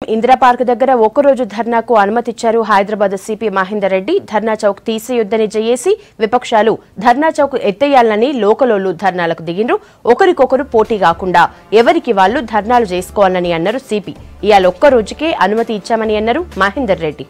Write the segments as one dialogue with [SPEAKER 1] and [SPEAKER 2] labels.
[SPEAKER 1] Indira park దగ్గర ఒక్కరోజు ధర్నాకు అనుమతిచ్చారు హైదరాబాద్ సిపి మహేందర్ రెడ్డి ధర్నా చౌక్ తీసేయొద్దని జేఏసీ విపక్షాలు ధర్నా చౌక్ ఎత్తేయాలని లోకలోలు ధర్నాలకు దిగిండ్రు ఒకరికొకరు పోటీ కాకుండా ఎవరికి వాళ్ళు ధర్నాలు చేసుకోవాలని అన్నారు సిపి ఇవాళ ఒక్క రోజుకే అనుమతి ఇచ్చామని అన్నారు మహేందర్ రెడ్డి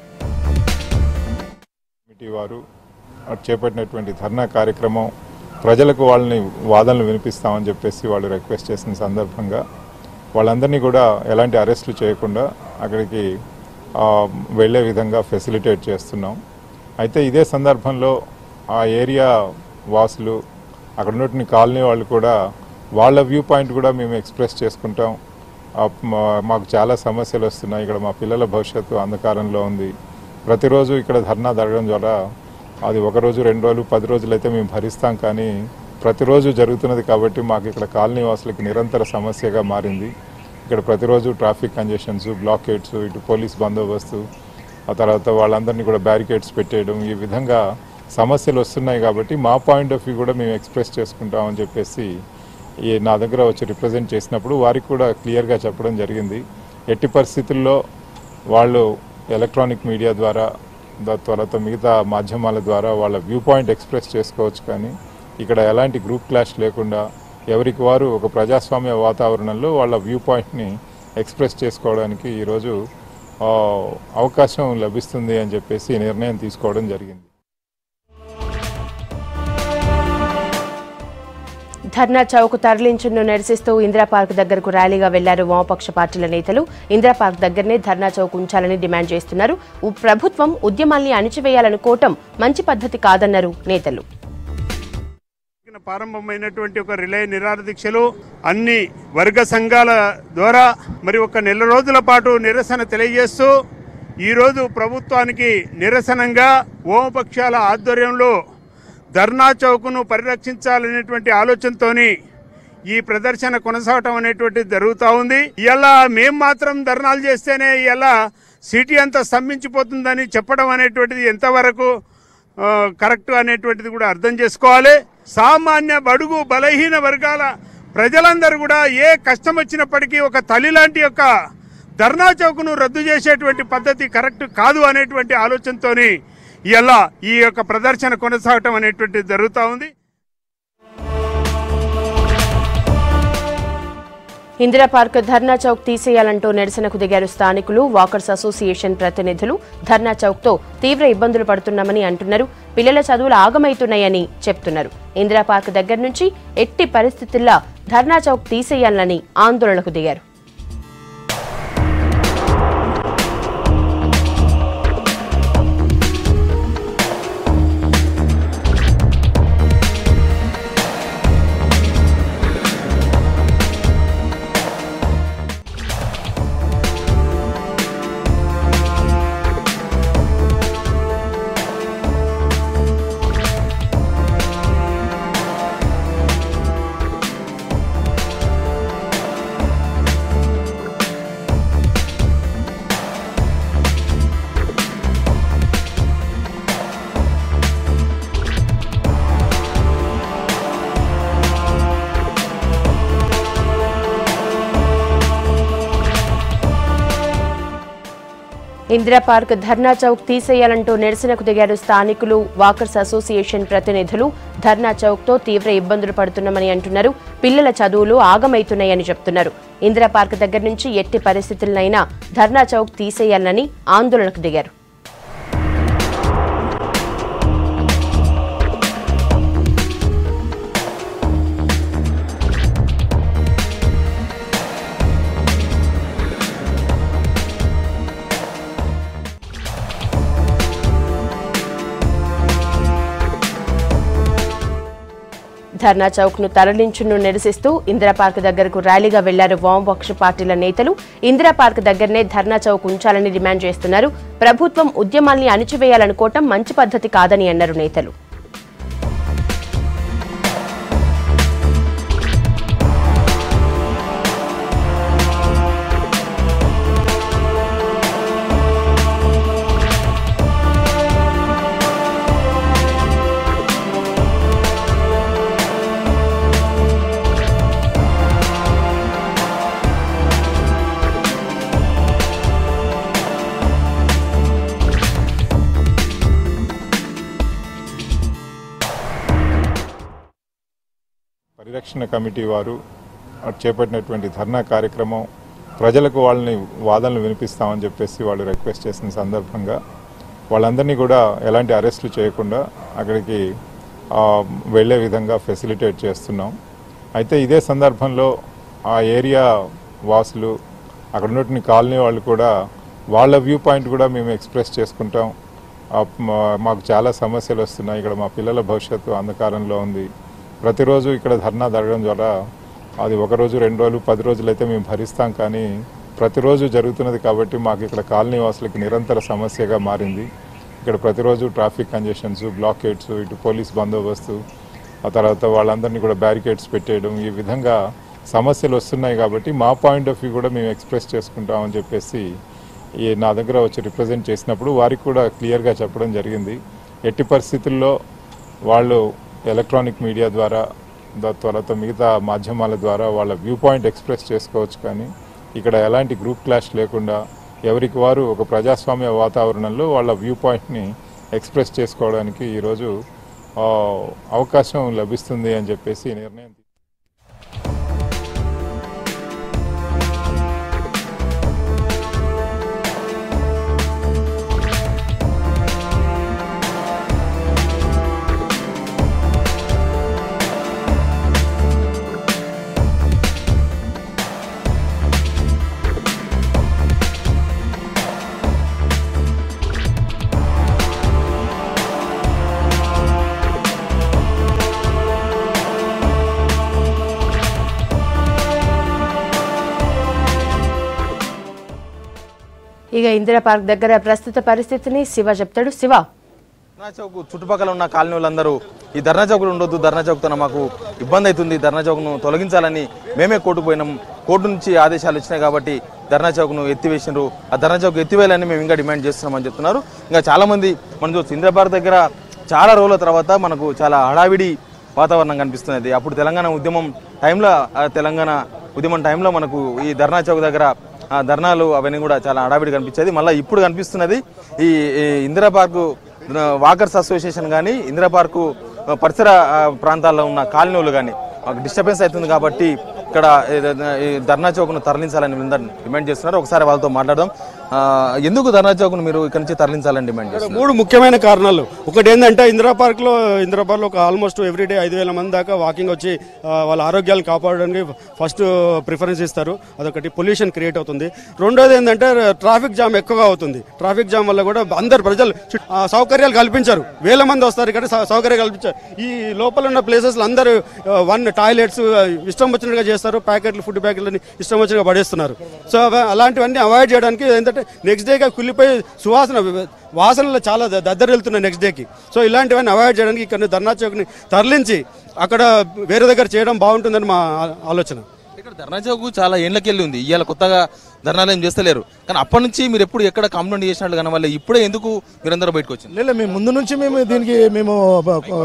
[SPEAKER 2] కమిటీ వారు చేపట్టినటువంటి ధర్నా కార్యక్రమం ప్రజలకు వాళ్ళని వాదనలు వినిపిస్తామని చెప్పేసి వాళ్ళు రిక్వెస్ట్ చేసిన సందర్భంగా వాళ్ళందరినీ కూడా ఎలాంటి అరెస్టులు చేయకుండా అక్కడికి ఆ, వెళ్ళే విధంగా ఫెసిలిటేట్ చేస్తున్నాం అయితే ఇదే సందర్భంలో ఆ ఏరియా వాసులు అక్కడ ఉన్నటువంటి కాలనీ వాళ్ళు కూడా వాళ్ళ వ్యూ పాయింట్ కూడా మేము ఎక్స్ప్రెస్ చేసుకుంటాం ఆ, మా- మాకు చాలా సమస్యలు వస్తున్నాయి ఇక్కడ మా పిల్లల భవిష్యత్తు అంధకారంలో ఉంది ప్రతిరోజు ఇక్కడ ధర్నా జరగడం ద్వారా అది ఒక రోజు రెండు రోజులు పది రోజులు అయితే మేము భరిస్తాం కానీ ప్రతిరోజు జరుగుతున్నది కాబట్టి మాకు ఇక్కడ కాలనీ వాసులకి నిరంతర సమస్యగా మారింది ఇక్కడ ప్రతిరోజు ట్రాఫిక్ కంజెషన్స్ బ్లాకేట్స్ ఇటు పోలీస్ బందోబస్తు ఆ తర్వాత వాళ్ళందరినీ కూడా బ్యారికేడ్స్ పెట్టేయడం ఈ విధంగా సమస్యలు వస్తున్నాయి కాబట్టి మా పాయింట్ ఆఫ్ వ్యూ కూడా మేము ఎక్స్ప్రెస్ చేసుకుంటామని చెప్పేసి ఈ నా దగ్గర వచ్చి రిప్రజెంట్ చేసినప్పుడు వారికి కూడా క్లియర్గా చెప్పడం జరిగింది ఎట్టి పరిస్థితుల్లో వాళ్ళు ఎలక్ట్రానిక్ మీడియా ద్వారా దా- తర్వాత మిగతా మాధ్యమాల ద్వారా వాళ్ళ వ్యూ పాయింట్ ఎక్స్ప్రెస్ చేసుకోవచ్చు కానీ ఇక్కడ ఎలాంటి గ్రూప్ క్లాష్ లేకుండా ఎవరికి వారు ఒక ప్రజాస్వామ్య వాతావరణంలో వాళ్ళ వ్యూ పాయింట్ని ఎక్స్ప్రెస్ చేసుకోవడానికి ఈరోజు ఆ, అవకాశం లభిస్తుంది అని చెప్పేసి ఈ నిర్ణయం తీసుకోవడం జరిగింది
[SPEAKER 1] ధర్నా చౌక్ తరలించును నిరసిస్తూ ఇందిరా పార్క్ దగ్గరకు ర్యాలీగా వెళ్లారు వామపక్ష పార్టీల నేతలు ఇందిరా పార్క్ దగ్గరనే ధర్నా చౌక్ ఉంచాలని డిమాండ్ చేస్తున్నారు ఉ- ప్రభుత్వం ఉద్యమాల్ని అణిచివేయాలనుకోవటం మంచి పద్ధతి కాదన్నారు నేతలు
[SPEAKER 3] తారీఖున ప్రారంభమైనటువంటి ఒక రిలే నిరాహార దీక్షలు అన్ని వర్గ సంఘాల ద్వారా మరి ఒక నెల రోజుల పాటు నిరసన తెలియజేస్తూ ఈరోజు ప్రభుత్వానికి నిరసనంగా ఓమపక్షాల ఆధ్వర్యంలో ధర్నా చౌక్ను పరిరక్షించాలనేటువంటి ఆలోచనతోని ఈ ప్రదర్శన కొనసాగటం అనేటువంటిది జరుగుతూ ఉంది ఇలా మేం మాత్రం ధర్నాలు చేస్తేనే ఇలా సిటీ అంతా స్తంభించిపోతుందని చెప్పడం అనేటువంటిది ఎంతవరకు ఆ, కరెక్ట్ అనేటువంటిది కూడా అర్థం చేసుకోవాలి సామాన్య బడుగు బలహీన వర్గాల ప్రజలందరూ కూడా ఏ కష్టం వచ్చినప్పటికీ ఒక తల్లి లాంటి యొక్క ధర్నా చౌక్ను రద్దు చేసేటువంటి పద్ధతి కరెక్ట్ కాదు అనేటువంటి ఆలోచనతోని ఇలా ఈ యొక్క ప్రదర్శన కొనసాగటం అనేటువంటిది జరుగుతూ ఉంది
[SPEAKER 1] ఇందిరా పార్క్ ధర్నా చౌక్ తీసేయాలంటూ నిరసనకు దిగారు స్థానికులు వాకర్స్ అసోసియేషన్ ప్రతినిధులు ధర్నా చౌక్ తో తీవ్ర ఇబ్బందులు పడుతున్నామని అంటున్నారు పిల్లల చదువులు ఆగమైతున్నాయని చెప్తున్నారు ఇందిరా పార్క్ దగ్గర నుంచి ఎట్టి పరిస్థితుల్లో ధర్నా చౌక్ తీసేయాలని ఆందోళనకు దిగారు ఇందిరా పార్క్ ధర్నా చౌక్ తీసేయాలంటూ నిరసనకు దిగారు స్థానికులు వాకర్స్ అసోసియేషన్ ప్రతినిధులు ధర్నా చౌక్ తో తీవ్ర ఇబ్బందులు పడుతున్నామని అంటున్నారు పిల్లల చదువులు ఆగమైతున్నాయని చెప్తున్నారు ఇందిరా పార్క్ దగ్గర నుంచి ఎట్టి పరిస్థితులనైనా ధర్నా చౌక్ తీసేయాలని ఆందోళనకు దిగారు ధర్నా చౌక్ ను తరలించును నిరసిస్తూ ఇందిరా పార్క్ దగ్గరకు ర్యాలీగా వెళ్లారు వామపక్ష పార్టీల నేతలు ఇందిరా పార్క్ దగ్గరనే ధర్నా చౌక్ ఉంచాలని డిమాండ్ చేస్తున్నారు ప్రభుత్వం ఉద్యమాల్ని అణిచివేయాలనుకోవటం మంచి పద్ధతి కాదని అన్నారు నేతలు
[SPEAKER 2] రక్షణ కమిటీ వారు చేపట్టినటువంటి ధర్నా కార్యక్రమం ప్రజలకు వాళ్ళని వాదనలు వినిపిస్తామని చెప్పేసి వాళ్ళు రిక్వెస్ట్ చేసిన సందర్భంగా వాళ్ళందరినీ కూడా ఎలాంటి అరెస్టులు చేయకుండా అక్కడికి ఆ, వెళ్ళే విధంగా ఫెసిలిటేట్ చేస్తున్నాం అయితే ఇదే సందర్భంలో ఆ ఏరియా వాసులు అక్కడ ఉన్నటువంటి కాలనీ వాళ్ళు కూడా వాళ్ళ వ్యూ పాయింట్ కూడా మేము ఎక్స్ప్రెస్ చేసుకుంటాం ఆ, మా- మాకు చాలా సమస్యలు వస్తున్నాయి ఇక్కడ మా పిల్లల భవిష్యత్తు అంధకారంలో ఉంది ప్రతిరోజు ఇక్కడ ధర్నా జరగడం ద్వారా అది ఒక రోజు రెండు రోజులు పది రోజులు అయితే మేము భరిస్తాం కానీ ప్రతిరోజు జరుగుతున్నది కాబట్టి మాకు ఇక్కడ కాలనీ వాసులకి నిరంతర సమస్యగా మారింది ఇక్కడ ప్రతిరోజు ట్రాఫిక్ కంజెషన్స్ బ్లాకేడ్స్ ఇటు పోలీస్ బందోబస్తు ఆ తర్వాత వాళ్ళందరినీ కూడా బ్యారికేడ్స్ పెట్టేయడం ఈ విధంగా సమస్యలు వస్తున్నాయి కాబట్టి మా పాయింట్ ఆఫ్ వ్యూ కూడా మేము ఎక్స్ప్రెస్ చేసుకుంటామని చెప్పేసి ఈ నా దగ్గర వచ్చి రిప్రజెంట్ చేసినప్పుడు వారికి కూడా క్లియర్గా చెప్పడం జరిగింది ఎట్టి పరిస్థితుల్లో వాళ్ళు ఎలక్ట్రానిక్ మీడియా ద్వారా దా- తర్వాత మిగతా మాధ్యమాల ద్వారా వాళ్ళ వ్యూ పాయింట్ ఎక్స్ప్రెస్ చేసుకోవచ్చు కానీ ఇక్కడ ఎలాంటి గ్రూప్ క్లాష్ లేకుండా ఎవరికి వారు ఒక ప్రజాస్వామ్య వాతావరణంలో వాళ్ళ వ్యూ పాయింట్ని ఎక్స్ప్రెస్ చేసుకోవడానికి ఈరోజు ఆ, అవకాశం లభిస్తుంది అని చెప్పేసి ఈ నిర్ణయం తీ-
[SPEAKER 1] ఇక ఇందిరా పార్క్ దగ్గర ప్రస్తుత పరిస్థితిని శివ చెప్తాడు శివ
[SPEAKER 4] ధర్నా చౌక్ చుట్టుపక్కల ఉన్న కాలనీ వాళ్ళందరూ ఈ ధర్నా చౌకులు ఉండొద్దు ధర్నా చౌక్తో మాకు ఇబ్బంది అవుతుంది ధర్నా చౌక్ను తొలగించాలని మేమే కోర్టుకు పోయినాం కోర్టు నుంచి ఆదేశాలు వచ్చినాయి కాబట్టి ధర్నా చౌక్ను ఎత్తివేసినారు ఆ ధర్నా చౌక్ ఎత్తివేయాలని మేము ఇంకా డిమాండ్ చేస్తున్నామని చెప్తున్నారు ఇంకా చాలా మంది మనం చూసి ఇంద్రపార్క్ దగ్గర చాలా రోజుల తర్వాత మనకు చాలా హడావిడి వాతావరణం కనిపిస్తున్నది అప్పుడు తెలంగాణ ఉద్యమం టైంలో ఆ తెలంగాణ ఉద్యమం టైంలో మనకు ఈ ధర్నా చౌక్ దగ్గర ఆ ధర్నాలు అవన్నీ కూడా చాలా హడావిడి కనిపించేది మళ్ళీ ఇప్పుడు కనిపిస్తున్నది ఈ ఈ ఇందిరా పార్కు ఆ, వాకర్స్ అసోసియేషన్ కానీ ఇందిరా పార్కు ఆ, పరిసర ఆ, ప్రాంతాల్లో ఉన్న కాలనీలు కానీ మాకు డిస్టర్బెన్స్ అవుతుంది కాబట్టి ఇక్కడ ఏదైనా ఈ ధర్నా చౌక్ను తరలించాలని వీళ్ళందరూ డిమాండ్ చేస్తున్నారు ఒకసారి వాళ్ళతో మాట్లాడదాం ఆ, ఎందుకు ధర్నా చౌక్ను మీరు ఇక్కడ నుంచి తరలించాలని డిమాండ్ చేస్తున్నారు
[SPEAKER 5] మూడు ముఖ్యమైన కారణాలు ఒకటి ఏంటంటే ఇందిరా పార్క్ లో ఇందిరా పార్క్ లో ఒక ఆల్మోస్ట్ ఎవ్రీడే ఐదు వేల మంది దాకా వాకింగ్ వచ్చి ఆ, వాళ్ళ ఆరోగ్యాలు కాపాడడానికి ఫస్ట్ ప్రిఫరెన్స్ ఇస్తారు అదొకటి పొల్యూషన్ క్రియేట్ అవుతుంది రెండోది ఏంటంటే ట్రాఫిక్ జామ్ ఎక్కువగా అవుతుంది ట్రాఫిక్ జామ్ వల్ల కూడా అందరు ప్రజలు చుట్టూ- ఆ, సౌకర్యాలు కల్పించారు వేల మంది వస్తారు ఇక్కడ సౌ- సౌకర్యాలు కల్పించారు ఈ లోపల ఉన్న ప్లేసెస్ అందరూ వన్ టాయిలెట్స్ ఇష్టం వచ్చినట్టుగా చేస్తారు ప్యాకెట్లు ఫుడ్ ప్యాకెట్లని ఇష్టం వచ్చినట్టుగా పడేస్తున్నారు సో అవ- అలాంటివన్నీ అవాయిడ్ చేయడానికి ఏంటంటే నెక్స్ట్ డేగా కుళ్ళిపోయి సువాసన వాసనలు చాలా ద- దద్దరిల్లుతున్నాయి నెక్స్ట్ డేకి సో ఇలాంటివన్నీ అవాయిడ్ చేయడానికి ఇక్కడ ధర్నా చౌక్ని తరలించి అక్కడ వేరే దగ్గర చేయడం బాగుంటుందని మా ఆ- ఆలోచన
[SPEAKER 4] ఇక్కడ ధర్నా చౌక్ చాలా ఏళ్ళకెళ్ళి ఉంది ఇవాళ కొత్తగా ధర్నాలు ఏం చేస్తలేరు కానీ అప్పటి నుంచి మీరు ఎప్పుడు ఎక్కడ కంప్లైంట్ చేసినట్లు కానీ వాళ్ళు ఇప్పుడే ఎందుకు మీరందరూ బయటకు వచ్చింది
[SPEAKER 6] లేదు మేము ముందు నుంచి మేము దీనికి మేము బ- ఆ,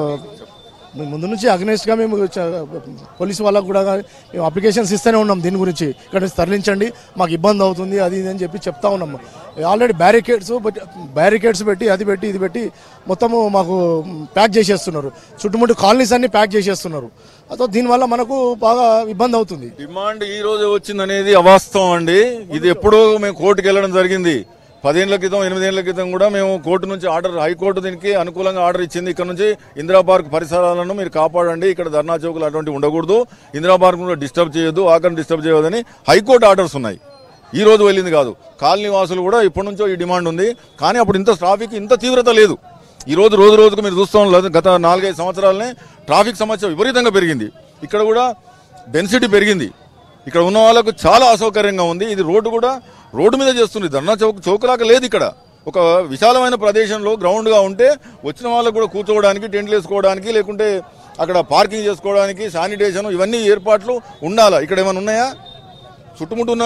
[SPEAKER 6] మేము ముందు నుంచి అగ్నెస్ట్గా మేము చ- పోలీసు వాళ్ళకు కూడా మేము అప్లికేషన్స్ ఇస్తూనే ఉన్నాం దీని గురించి ఇక్కడ నుంచి తరలించండి మాకు ఇబ్బంది అవుతుంది అది ఇది అని చెప్పి చెప్తా ఉన్నాం ఆల్రెడీ బ్యారికేడ్స్ బ్యారికేడ్స్ పెట్టి అది పెట్టి ఇది పెట్టి మొత్తము మాకు ప్యాక్ చేసేస్తున్నారు చుట్టుముట్టు కాలనీస్ అన్ని ప్యాక్ చేసేస్తున్నారు అతో దీనివల్ల మనకు బాగా ఇబ్బంది అవుతుంది
[SPEAKER 7] డిమాండ్ ఈ రోజు వచ్చిందనేది అవాస్తవం అండి ఇది ఎప్పుడో మేము కోర్టుకు వెళ్ళడం జరిగింది పదేళ్ల క్రితం ఎనిమిదేళ్ల క్రితం కూడా మేము కోర్టు నుంచి ఆర్డర్ హైకోర్టు దీనికి అనుకూలంగా ఆర్డర్ ఇచ్చింది ఇక్కడ నుంచి ఇందిరా పార్క్ పరిసరాలను మీరు కాపాడండి ఇక్కడ ధర్నా చౌకులు అటువంటి ఉండకూడదు ఇందిరా పార్క్ డిస్టర్బ్ చేయొద్దు ఆకరణ డిస్టర్బ్ చేయొద్దని హైకోర్టు ఆర్డర్స్ ఉన్నాయి ఈ రోజు వెళ్ళింది కాదు కాలనీ వాసులు కూడా ఇప్పటి నుంచో ఈ డిమాండ్ ఉంది కానీ అప్పుడు ఇంత ట్రాఫిక్ ఇంత తీవ్రత లేదు ఈ రోజు రోజు రోజుకు మీరు చూస్తూ ఉన్నారు గత నాలుగైదు సంవత్సరాలనే ట్రాఫిక్ సమస్య విపరీతంగా పెరిగింది ఇక్కడ కూడా డెన్సిటీ పెరిగింది ఇక్కడ ఉన్న వాళ్ళకు చాలా అసౌకర్యంగా ఉంది ఇది రోడ్డు కూడా రోడ్డు మీద చేస్తుంది ధర్నా చౌక్ చౌకలాగా లేదు ఇక్కడ ఒక విశాలమైన ప్రదేశంలో గ్రౌండ్గా ఉంటే వచ్చిన వాళ్ళకు కూడా కూర్చోవడానికి టెంట్లు వేసుకోవడానికి లేకుంటే అక్కడ పార్కింగ్ చేసుకోవడానికి శానిటేషన్ ఇవన్నీ ఏర్పాట్లు ఉండాలా ఇక్కడ ఏమైనా ఉన్నాయా చుట్టుముట్టున్న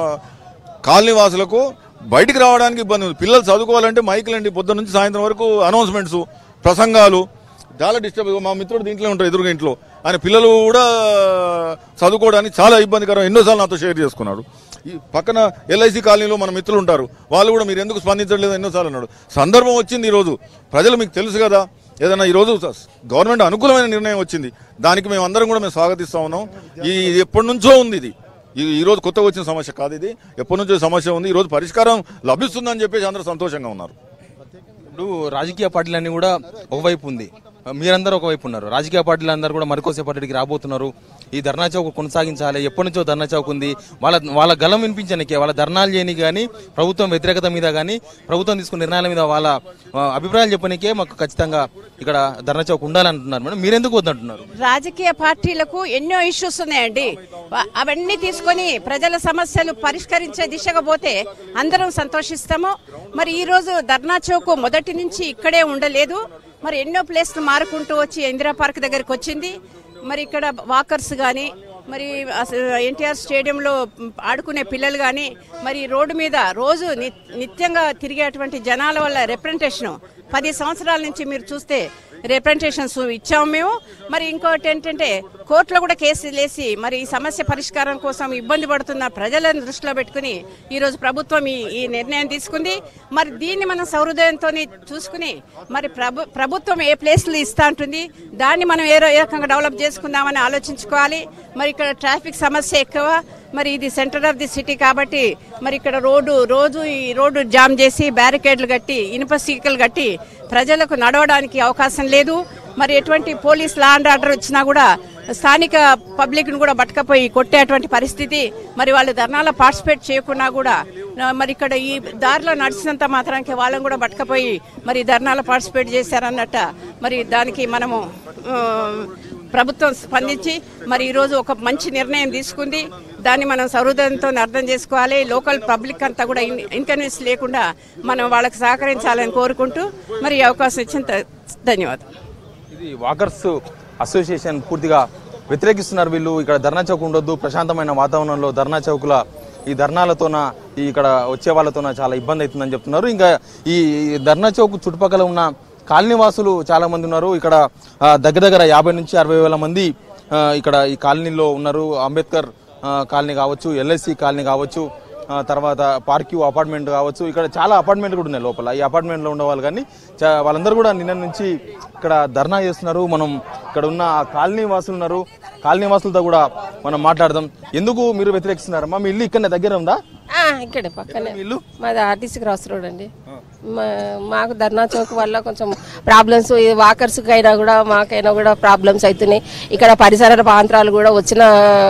[SPEAKER 7] కాలనీ వాసులకు బయటికి రావడానికి ఇబ్బంది ఉంది పిల్లలు చదువుకోవాలంటే మైకులండి పొద్దున్న నుంచి సాయంత్రం వరకు అనౌన్స్మెంట్స్ ప్రసంగాలు చాలా డిస్టర్బ్ మా మిత్రుడు దీంట్లో ఉంటారు ఎదురుగా ఇంట్లో ఆయన పిల్లలు కూడా చదువుకోవడానికి చాలా ఇబ్బందికరం ఎన్నోసార్లు నాతో షేర్ చేసుకున్నాడు ఈ పక్కన ఎల్ఐసి కాలనీలో మన మిత్రులు ఉంటారు వాళ్ళు కూడా మీరు ఎందుకు స్పందించట్లేదు ఎన్నోసార్లు అన్నాడు సందర్భం వచ్చింది ఈరోజు ప్రజలు మీకు తెలుసు కదా ఏదైనా ఈరోజు గవర్నమెంట్ అనుకూలమైన నిర్ణయం వచ్చింది దానికి మేము అందరం కూడా మేము స్వాగతిస్తా ఉన్నాం ఈ ఇది ఎప్పటి నుంచో ఉంది ఇది ఈ- ఈ రోజు కొత్తగా వచ్చిన సమస్య కాదు ఇది ఎప్పటి నుంచో ఈ సమస్య ఉంది ఈ రోజు పరిష్కారం లభిస్తుందని చెప్పేసి అందరూ సంతోషంగా ఉన్నారు
[SPEAKER 4] ఇప్పుడు రాజకీయ పార్టీలన్నీ కూడా ఒకవైపు ఉంది మీరందరూ ఒకవైపు ఉన్నారు రాజకీయ పార్టీలు అందరూ కూడా మరికోసేపటికి రాబోతున్నారు ఈ ధర్నా చౌక్ కొనసాగించాలి ఎప్పటి నుంచో ధర్నా చౌక్ ఉంది వాళ్ళ వాళ్ళ గలం వినిపించడానికి వాళ్ళ ధర్నాలు చేయని కానీ ప్రభుత్వం వ్యతిరేకత మీద కానీ ప్రభుత్వం తీసుకున్న నిర్ణయాల మీద వాళ్ళ ఆ, అభిప్రాయాలు చెప్పడానికే మాకు ఖచ్చితంగా ఇక్కడ ధర్నా చౌక్ ఉండాలంటున్నారు మేడం మీరెందుకు వద్దంటున్నారు
[SPEAKER 8] రాజకీయ పార్టీలకు ఎన్నో ఇష్యూస్ ఉన్నాయండి వా- అవన్నీ తీసుకొని ప్రజల సమస్యలు పరిష్కరించే దిశగా పోతే అందరం సంతోషిస్తాము మరి ఈ రోజు ధర్నా చౌక్ మొదటి నుంచి ఇక్కడే ఉండలేదు మరి ఎన్నో ప్లేస్లు మారుకుంటూ వచ్చి ఇందిరా పార్క్ దగ్గరికి వచ్చింది మరి ఇక్కడ వాకర్స్ కానీ మరి ఎన్టీఆర్ స్టేడియంలో ఆడుకునే పిల్లలు కానీ మరి రోడ్డు మీద రోజు ని- నిత్యంగా తిరిగేటువంటి జనాల వల్ల రిప్రజెంటేషన్ పది సంవత్సరాల నుంచి మీరు చూస్తే రిప్రజెంటేషన్స్ ఇచ్చాము మేము మరి ఇంకోటి ఏంటంటే కోర్టులో కూడా కేసులు వేసి మరి ఈ సమస్య పరిష్కారం కోసం ఇబ్బంది పడుతున్న ప్రజలను దృష్టిలో పెట్టుకుని ఈరోజు ప్రభుత్వం ఈ ఈ నిర్ణయం తీసుకుంది మరి దీన్ని మనం సౌహృదయంతో చూసుకుని మరి ప్రభు ప్రభుత్వం ఏ ప్లేస్లు ఇస్తా ఉంటుంది దాన్ని మనం ఏ ర- ఏ రకంగా డెవలప్ చేసుకుందామని ఆలోచించుకోవాలి మరి ఇక్కడ ట్రాఫిక్ సమస్య ఎక్కువ మరి ఇది సెంటర్ ఆఫ్ ది సిటీ కాబట్టి మరి ఇక్కడ రోడ్డు రోజు ఈ రోడ్డు జామ్ చేసి బ్యారికేడ్లు కట్టి ఇనుప సీకలు కట్టి ప్రజలకు నడవడానికి అవకాశం లేదు మరి ఎటువంటి పోలీస్ లా అండ్ ఆర్డర్ వచ్చినా కూడా స్థానిక పబ్లిక్ ను కూడా పట్టుకపోయి కొట్టేటువంటి పరిస్థితి మరి వాళ్ళు ధర్నాలో పార్టిసిపేట్ చేయకున్నా కూడా ఆ, మరి ఇక్కడ ఈ దారిలో నడిచినంత మాత్రానికి వాళ్ళని కూడా పట్టుకపోయి మరి ధర్నాలో పార్టిసిపేట్ చేశారన్నట్ట మరి దానికి మనము ఆ, ప్రభుత్వం స్పందించి మరి ఈరోజు ఒక మంచి నిర్ణయం తీసుకుంది దాన్ని మనం సౌహృదయంతో అర్థం చేసుకోవాలి లోకల్ పబ్లిక్ అంతా కూడా ఇన్కన్వీన్స్ లేకుండా మనం వాళ్ళకి సహకరించాలని కోరుకుంటూ మరి ఈ అవకాశం ఇచ్చిన ధ- ధన్యవాదాలు
[SPEAKER 4] ఇది వాకర్స్ అసోసియేషన్ పూర్తిగా వ్యతిరేకిస్తున్నారు వీళ్ళు ఇక్కడ ధర్నా చౌక్ ఉండొద్దు ప్రశాంతమైన వాతావరణంలో ధర్నా చౌకుల ఈ ధర్నాలతోన ఈ ఇక్కడ వచ్చే వాళ్ళతోన చాలా ఇబ్బంది అవుతుందని చెప్తున్నారు ఇంకా ఈ ధర్నా చౌక్ చుట్టుపక్కల ఉన్న కాలనీవాసులు చాలా మంది ఉన్నారు ఇక్కడ ఆ, దగ్గర దగ్గర యాభై నుంచి అరవై వేల మంది ఆ, ఇక్కడ ఈ కాలనీలో ఉన్నారు అంబేద్కర్ ఆ, కాలనీ కావచ్చు ఎల్ఐసి కాలనీ కావచ్చు ఆ, తర్వాత పార్క్యూ అపార్ట్మెంట్ కావచ్చు ఇక్కడ చాలా అపార్ట్మెంట్ కూడా ఉన్నాయి లోపల ఈ అపార్ట్మెంట్లో ఉండే వాళ్ళు కానీ చా- వాళ్ళందరూ కూడా నిన్న నుంచి ఇక్కడ ధర్నా చేస్తున్నారు మనం ఇక్కడ ఉన్న ఆ కాలనీ వాసులు ఉన్నారు కాలనీ వాసులతో కూడా మనం మాట్లాడదాం ఎందుకు మీరు వ్యతిరేకిస్తున్నారమ్మా మీ ఇల్లు ఇక్కడ దగ్గర ఉందా
[SPEAKER 9] ఆ, ఇక్కడే పక్కనే
[SPEAKER 4] మీ ఇల్లు
[SPEAKER 9] మాది ఆర్టీసీ క్రాస్ రోడ్ అండి మా- మాకు ధర్నా చౌక్ వల్ల కొంచెం ప్రాబ్లమ్స్ వాకర్స్ అయినా కూడా మాకైనా కూడా ప్రాబ్లమ్స్ అవుతున్నాయి ఇక్కడ పరిసర ప్రాంతాలు కూడా వచ్చిన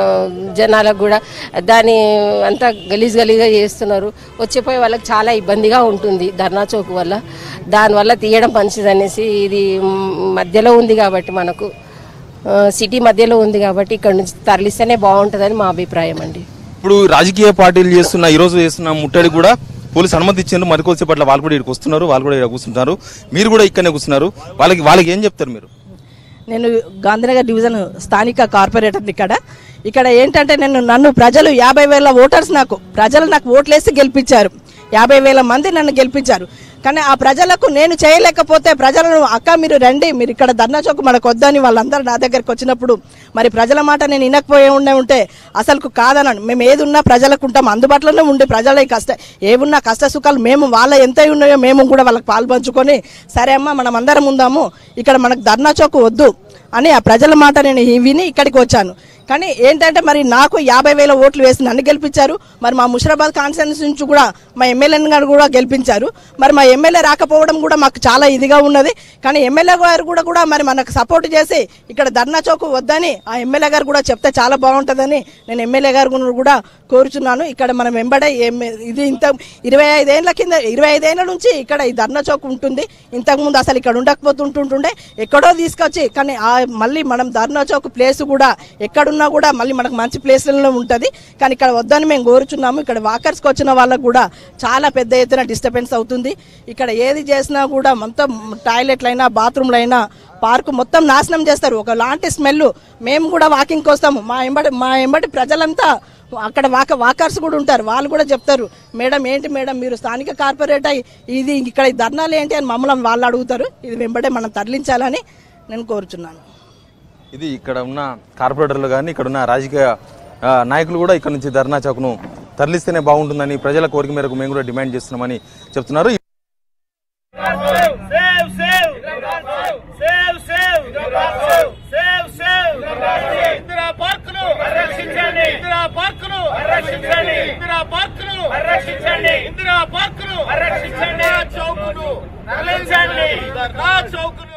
[SPEAKER 9] జనాలకు కూడా దాన్ని అంతా గలీజ్ గలీజ్గా చేస్తున్నారు వచ్చిపోయే వాళ్ళకి చాలా ఇబ్బందిగా ఉంటుంది ధర్నా చౌక్ వల్ల దానివల్ల తీయడం మంచిది అనేసి ఇది మ్, మధ్యలో ఉంది కాబట్టి మనకు ఆ, సిటీ మధ్యలో ఉంది కాబట్టి ఇక్కడ నుంచి తరలిస్తేనే బాగుంటుందని మా అభిప్రాయం అండి
[SPEAKER 4] ఇప్పుడు రాజకీయ పార్టీలు చేస్తున్న ఈ రోజు చేస్తున్న ముట్టడి కూడా పోలీసు అనుమతి ఇచ్చారు మరికొద్దిసేపట్ల వాళ్ళు కూడా ఇక్కడికి వస్తున్నారు వాళ్ళు కూడా ఇక్కడ కూర్చుంటారు మీరు కూడా ఇక్కడనే కూర్చున్నారు వాళ్ళకి వాళ్ళకి ఏం చెప్తారు మీరు
[SPEAKER 10] నేను గాంధీనగర్ డివిజన్ స్థానిక కార్పొరేటర్ ఇక్కడ ఇక్కడ ఏంటంటే నేను నన్ను ప్రజలు యాభై వేల ఓటర్స్ నాకు ప్రజలు నాకు ఓట్లేసి గెలిపించారు యాభై వేల మంది నన్ను గెలిపించారు కానీ ఆ ప్రజలకు నేను చేయలేకపోతే ప్రజలను అక్క మీరు రండి మీరు ఇక్కడ ధర్నా చౌక్ మనకు వద్దని వాళ్ళందరూ నా దగ్గరికి వచ్చినప్పుడు మరి ప్రజల మాట నేను వినకపోయే ఉండే ఉంటే అసలు కాదనను మేము ఏది ఉన్నా ప్రజలకు ఉంటాం అందుబాటులోనే ఉండి ప్రజల కష్ట ఏమున్నా కష్ట సుఖాలు మేము వాళ్ళ ఎంత ఉన్నాయో మేము కూడా వాళ్ళకి పాలు పంచుకొని సరే అమ్మా మనం అందరం ఉందాము ఇక్కడ మనకు ధర్నా చౌక్ వద్దు అని ఆ ప్రజల మాట నేను విని ఇక్కడికి వచ్చాను కానీ ఏంటంటే మరి నాకు యాభై వేల ఓట్లు వేసి నన్ను గెలిపించారు మరి మా ముషిరాబాద్ కాన్స్టిట్యూన్సీ నుంచి కూడా మా ఎమ్మెల్యేని గారు కూడా గెలిపించారు మరి మా ఎమ్మెల్యే రాకపోవడం కూడా మాకు చాలా ఇదిగా ఉన్నది కానీ ఎమ్మెల్యే గారు కూడా కూడా మరి మనకు సపోర్ట్ చేసి ఇక్కడ ధర్నా చౌక్ వద్దని ఆ ఎమ్మెల్యే గారు కూడా చెప్తే చాలా బాగుంటుందని నేను ఎమ్మెల్యే గారు కూడా కోరుచున్నాను ఇక్కడ మనం వెంబడే ఎమ్- ఇది ఇంత ఇరవై ఐదేళ్ల కింద ఇరవై ఐదేళ్ల నుంచి ఇక్కడ ఈ ధర్నా చౌక్ ఉంటుంది ఇంతకుముందు అసలు ఇక్కడ ఉండకపోతుంటుంటుండే ఎక్కడో తీసుకొచ్చి కానీ ఆ మళ్ళీ మనం ధర్నా చౌక్ ప్లేస్ కూడా ఎక్కడున్నా కూడా మళ్ళీ మనకు మంచి ప్లేస్లలో ఉంటుంది కానీ ఇక్కడ వద్దని మేము కోరుచున్నాము ఇక్కడ వాకర్స్కి వచ్చిన వాళ్ళకు కూడా చాలా పెద్ద ఎత్తున డిస్టర్బెన్స్ అవుతుంది ఇక్కడ ఏది చేసినా కూడా మొత్తం టాయిలెట్లైనా బాత్రూమ్లైనా పార్కు మొత్తం నాశనం చేస్తారు ఒక లాంటి స్మెల్ మేము కూడా వాకింగ్కి వస్తాము మా ఎంబడి మా ఎంబడి ప్రజలంతా అక్కడ వాక వాకర్స్ కూడా ఉంటారు వాళ్ళు కూడా చెప్తారు మేడం ఏంటి మేడం మీరు స్థానిక కార్పొరేట్ అయ్యి ఇది ఇక్కడ ఈ ధర్నాలు ఏంటి అని మమ్మల్ని వాళ్ళు అడుగుతారు ఇది వెంబడే మనం తరలించాలని నేను కోరుచున్నాను
[SPEAKER 4] ఇది ఇక్కడ ఉన్న కార్పొరేటర్లు కానీ ఇక్కడ ఉన్న రాజకీయ ఆ, నాయకులు కూడా ఇక్కడ నుంచి ధర్నా చౌక్ను తరలిస్తేనే బాగుంటుందని ప్రజల కోరిక మేరకు మేము కూడా డిమాండ్ చేస్తున్నామని చెప్తున్నారు
[SPEAKER 11] పార్క్ ను చౌక్ ను ధర్నా చౌక్